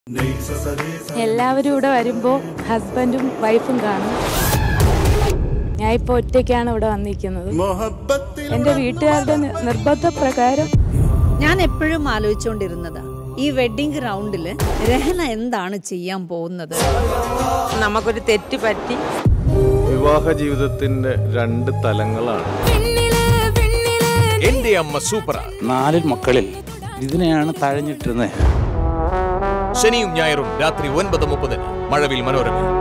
എല്ലാവരും ഇവിടെ വരുമ്പോൾ ഹസ്ബൻഡും വൈഫും കാണും ഞാൻ ഇപ്പോൾ ഒറ്റയ്ക്കാണ് ഇവിടെ വന്നിരിക്കുന്നത് എൻ്റെ വീട്ടുകാരുടെ നി- നിർബന്ധപ്രകാരം ഞാൻ എപ്പോഴും ആലോചിച്ചുകൊണ്ടിരുന്നതാ ഈ വെഡിങ് ഗ്രൗണ്ടില് രഹന എന്താണ് ചെയ്യാൻ പോകുന്നത് നമുക്കൊരു തെറ്റ് പറ്റി വിവാഹ ജീവിതത്തിന്റെ രണ്ട് തലങ്ങളാണ് എന്റെ അമ്മ സൂപ്പറാ നാല് മക്കളിൽ ഇതിനെയാണ് തഴഞ്ഞിട്ടിരുന്നത് ശനിയും ഞായറും രാത്രി ഒൻപത് മുപ്പതിന് മഴവിൽ മനോരമ